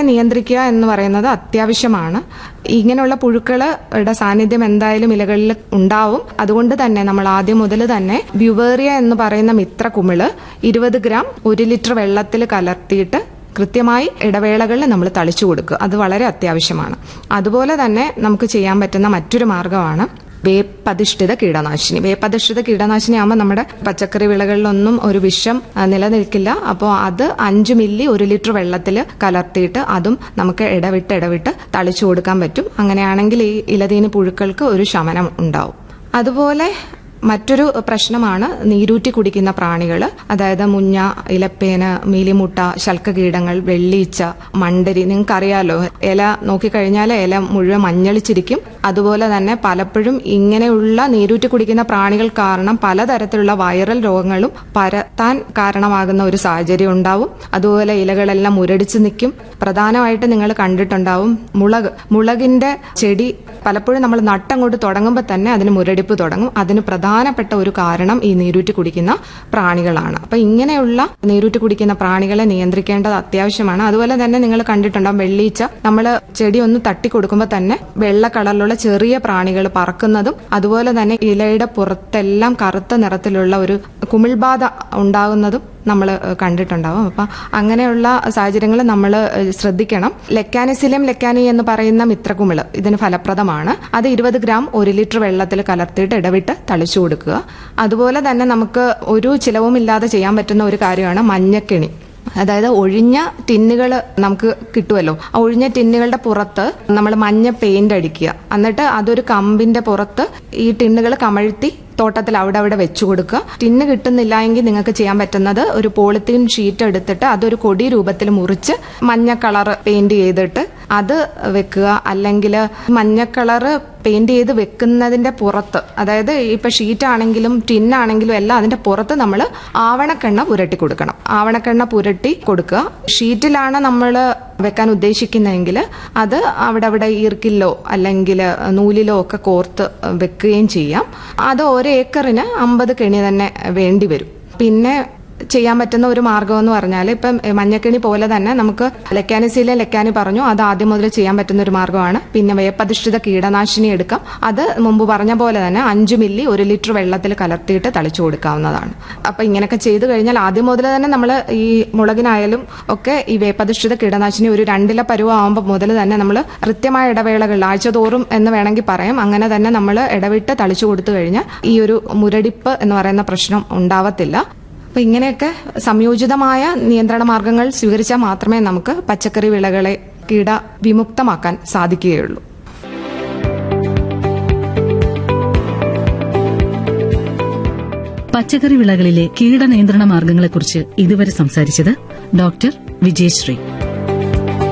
നിയന്ത്രിക്കുക എന്ന് പറയുന്നത് അത്യാവശ്യമാണ് ഇങ്ങനെയുള്ള പുഴുക്കളുടെ സാന്നിധ്യം എന്തായാലും ഇലകളിൽ ഉണ്ടാവും അതുകൊണ്ട് തന്നെ നമ്മൾ ആദ്യം മുതൽ തന്നെ ബ്യുവേറിയ എന്ന് പറയുന്ന മിത്ര കുമിള് ഇരുപത് ഗ്രാം ഒരു ലിറ്റർ വെള്ളത്തിൽ കലർത്തിയിട്ട് കൃത്യമായി ഇടവേളകളിൽ നമ്മൾ തളിച്ചു കൊടുക്കുക അത് വളരെ അത്യാവശ്യമാണ് അതുപോലെ തന്നെ നമുക്ക് ചെയ്യാൻ പറ്റുന്ന മറ്റൊരു മാർഗമാണ് വേപ്പധിഷ്ഠിത കീടനാശിനി വേപ്പധിഷ്ഠിത കീടനാശിനി ആകുമ്പോൾ നമ്മുടെ പച്ചക്കറി വിളകളിലൊന്നും ഒരു വിഷം ആ, നിലനിൽക്കില്ല അപ്പോൾ അത് അഞ്ച് മില്ലി ഒരു ലിറ്റർ വെള്ളത്തിൽ കലർത്തിയിട്ട് അതും നമുക്ക് ഇടവിട്ട് ഇടവിട്ട് തളിച്ചു കൊടുക്കാൻ പറ്റും അങ്ങനെയാണെങ്കിൽ ഈ ഇലതീനി പുഴുക്കൾക്ക് ഒരു ശമനം ഉണ്ടാവും അതുപോലെ മറ്റൊരു പ്രശ്നമാണ് നീരൂറ്റി കുടിക്കുന്ന പ്രാണികൾ അതായത് മുഞ്ഞ ഇലപ്പേന് മീലിമുട്ട ശൽക്കകീടങ്ങൾ വെള്ളീച്ച മണ്ടരി നിങ്ങൾക്കറിയാലോ ഇല നോക്കിക്കഴിഞ്ഞാൽ ഇല മുഴുവൻ മഞ്ഞളിച്ചിരിക്കും അതുപോലെ തന്നെ പലപ്പോഴും ഇങ്ങനെയുള്ള നീരൂറ്റി കുടിക്കുന്ന പ്രാണികൾ കാരണം പലതരത്തിലുള്ള വൈറൽ രോഗങ്ങളും പരത്താൻ കാരണമാകുന്ന ഒരു സാഹചര്യം ഉണ്ടാവും അതുപോലെ ഇലകളെല്ലാം മുരടിച്ച് നിൽക്കും പ്രധാനമായിട്ട് നിങ്ങൾ കണ്ടിട്ടുണ്ടാവും മുളക് മുളകിന്റെ ചെടി പലപ്പോഴും നമ്മൾ നട്ടങ്ങോട്ട് തുടങ്ങുമ്പോൾ തന്നെ അതിന് മുരടിപ്പ് തുടങ്ങും അതിന് പ്രധാനപ്പെട്ട ഒരു കാരണം ഈ നീരൂറ്റി കുടിക്കുന്ന പ്രാണികളാണ് അപ്പൊ ഇങ്ങനെയുള്ള നീരൂറ്റി കുടിക്കുന്ന പ്രാണികളെ നിയന്ത്രിക്കേണ്ടത് അത്യാവശ്യമാണ് അതുപോലെ തന്നെ നിങ്ങൾ കണ്ടിട്ടുണ്ടാവും വെള്ളീച്ച നമ്മൾ ചെടി ഒന്ന് തട്ടി കൊടുക്കുമ്പോൾ തന്നെ വെള്ള കളറിലുള്ള ചെറിയ പ്രാണികൾ പറക്കുന്നതും അതുപോലെ തന്നെ ഇലയുടെ പുറത്തെല്ലാം കറുത്ത നിറത്തിലുള്ള ഒരു കുമിൾബാധ ഉണ്ടാകുന്നതും നമ്മൾ കണ്ടിട്ടുണ്ടാവും അപ്പം അങ്ങനെയുള്ള സാഹചര്യങ്ങൾ നമ്മൾ ശ്രദ്ധിക്കണം ലെക്കാനിസിലിയം ലെക്കാനി എന്ന് പറയുന്ന മിത്രകുമിള് ഇതിന് ഫലപ്രദമാണ് അത് ഇരുപത് ഗ്രാം ഒരു ലിറ്റർ വെള്ളത്തിൽ കലർത്തിയിട്ട് ഇടവിട്ട് തളിച്ചു കൊടുക്കുക അതുപോലെ തന്നെ നമുക്ക് ഒരു ചിലവുമില്ലാതെ ചെയ്യാൻ പറ്റുന്ന ഒരു കാര്യമാണ് മഞ്ഞക്കെണി അതായത് ഒഴിഞ്ഞ ടിന്നുകൾ നമുക്ക് കിട്ടുമല്ലോ ആ ഒഴിഞ്ഞ ടിന്നുകളുടെ പുറത്ത് നമ്മൾ മഞ്ഞ പെയിന്റ് അടിക്കുക എന്നിട്ട് അതൊരു കമ്പിന്റെ പുറത്ത് ഈ ടിന്നുകൾ കമഴ്ത്തി തോട്ടത്തിൽ അവിടെ അവിടെ വെച്ചു കൊടുക്കുക ടിന്ന് കിട്ടുന്നില്ല എങ്കിൽ നിങ്ങൾക്ക് ചെയ്യാൻ പറ്റുന്നത് ഒരു പോളിത്തീൻ ഷീറ്റ് എടുത്തിട്ട് അതൊരു കൊടി രൂപത്തിൽ മുറിച്ച് മഞ്ഞ കളർ പെയിന്റ് ചെയ്തിട്ട് അത് വെക്കുക അല്ലെങ്കിൽ മഞ്ഞ കളറ് പെയിന്റ് ചെയ്ത് വെക്കുന്നതിന്റെ പുറത്ത് അതായത് ഇപ്പൊ ഷീറ്റ് ആണെങ്കിലും ടിന്നാണെങ്കിലും എല്ലാം അതിന്റെ പുറത്ത് നമ്മൾ ആവണക്കെണ്ണ പുരട്ടി കൊടുക്കണം ആവണക്കെണ്ണ പുരട്ടി കൊടുക്കുക ഷീറ്റിലാണ് നമ്മൾ വെക്കാൻ ഉദ്ദേശിക്കുന്നതെങ്കിൽ അത് അവിടെ അവിടെ ഈർക്കിലോ അല്ലെങ്കിൽ നൂലിലോ ഒക്കെ കോർത്ത് വെക്കുകയും ചെയ്യാം അത് ഒരു ഏക്കറിന് അമ്പത് കെണി തന്നെ വേണ്ടി വരും പിന്നെ ചെയ്യാൻ പറ്റുന്ന ഒരു മാർഗം എന്ന് പറഞ്ഞാൽ ഇപ്പം മഞ്ഞക്കെണി പോലെ തന്നെ നമുക്ക് ലെക്കാനിസിയിലെ ലെക്കാനി പറഞ്ഞു അത് ആദ്യം മുതൽ ചെയ്യാൻ പറ്റുന്ന ഒരു മാർഗമാണ് പിന്നെ വേപ്പധിഷ്ഠിത കീടനാശിനി എടുക്കാം അത് മുമ്പ് പറഞ്ഞ പോലെ തന്നെ അഞ്ച് മില്ലി ഒരു ലിറ്റർ വെള്ളത്തിൽ കലർത്തിയിട്ട് തളിച്ചു കൊടുക്കാവുന്നതാണ് അപ്പൊ ഇങ്ങനെയൊക്കെ ചെയ്തു കഴിഞ്ഞാൽ ആദ്യം മുതൽ തന്നെ നമ്മൾ ഈ മുളകിനായാലും ഒക്കെ ഈ വേപ്പധിഷ്ഠിത കീടനാശിനി ഒരു രണ്ടില പരുവാകുമ്പോൾ മുതൽ തന്നെ നമ്മൾ കൃത്യമായ ഇടവേളകളിൽ ആഴ്ചതോറും എന്ന് വേണമെങ്കിൽ പറയാം അങ്ങനെ തന്നെ നമ്മൾ ഇടവിട്ട് തളിച്ചു കൊടുത്തു കഴിഞ്ഞാൽ ഈ ഒരു മുരടിപ്പ് എന്ന് പറയുന്ന പ്രശ്നം ഉണ്ടാവത്തില്ല അപ്പൊ ഇങ്ങനെയൊക്കെ സംയോജിതമായ നിയന്ത്രണ മാർഗങ്ങൾ സ്വീകരിച്ചാൽ മാത്രമേ നമുക്ക് പച്ചക്കറി വിളകളെ കീട വിമുക്തമാക്കാൻ സാധിക്കുകയുള്ളൂ പച്ചക്കറി വിളകളിലെ കീടനിയന്ത്രണ മാർഗങ്ങളെക്കുറിച്ച് ഇതുവരെ സംസാരിച്ചത് ഡോക്ടർ വിജയശ്രീ